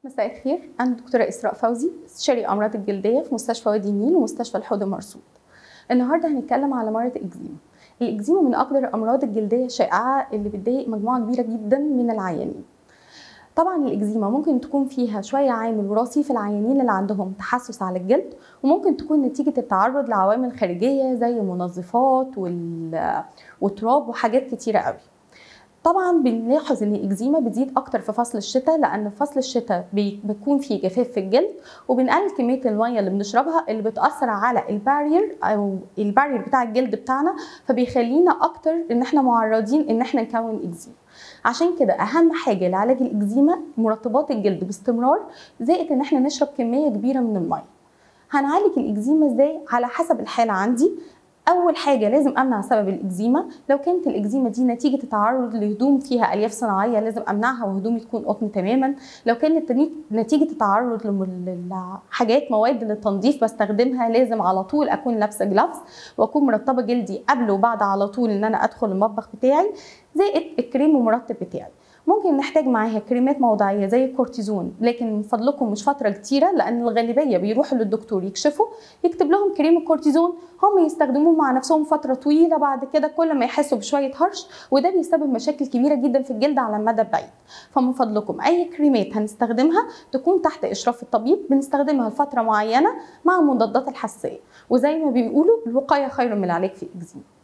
مساء الخير أنا الدكتورة إسراء فوزي استشاري أمراض الجلدية في مستشفى وادي النيل ومستشفى الحوض المرصود. النهارده هنتكلم على مرض الإكزيما. الإكزيما من أكثر الأمراض الجلدية الشائعة اللي بتضايق مجموعة كبيرة جدا من العيانين. طبعا الإكزيما ممكن تكون فيها شوية عامل وراثي في العيانين اللي عندهم تحسس على الجلد وممكن تكون نتيجة التعرض لعوامل خارجية زي منظفات وال... وتراب وحاجات كتيرة قوي. طبعا بنلاحظ ان الاكزيما بتزيد اكتر في فصل الشتاء لان في فصل الشتاء بي- بيكون فيه جفاف في الجلد وبنقلل كميه الميه اللي بنشربها اللي بتاثر على البارير او البارير بتاع الجلد بتاعنا فبيخلينا اكتر ان احنا معرضين ان احنا نكون اكزيما عشان كده اهم حاجه لعلاج الاكزيما مرطبات الجلد باستمرار زائد ان احنا نشرب كميه كبيره من الميه هنعالج الاكزيما ازاي على حسب الحاله عندي اول حاجه لازم امنع سبب الاكزيما لو كانت الاكزيما دي نتيجه تعرض لهدوم فيها الياف صناعيه لازم امنعها وهدومي تكون قطن تماما لو كانت تني- نتيجه التعرض لم- لحاجات مواد للتنظيف بستخدمها لازم على طول اكون لابسه جلافز واكون مرطبه جلدي قبل وبعد على طول ان انا ادخل المطبخ بتاعي زائد الكريم المرطب بتاعي ممكن نحتاج معاها كريمات موضعيه زي الكورتيزون لكن من فضلكم مش فتره كتيره لان الغالبيه بيروحوا للدكتور يكشفوا يكتب لهم كريم الكورتيزون هم يستخدموه مع نفسهم فتره طويله بعد كده كل ما يحسوا بشويه هرش وده بيسبب مشاكل كبيره جدا في الجلد على المدى البعيد فمن فضلكم اي كريمات هنستخدمها تكون تحت اشراف الطبيب بنستخدمها لفتره معينه مع المضادات الحساسيه وزي ما بيقولوا الوقايه خير من العلاج في الاكزيما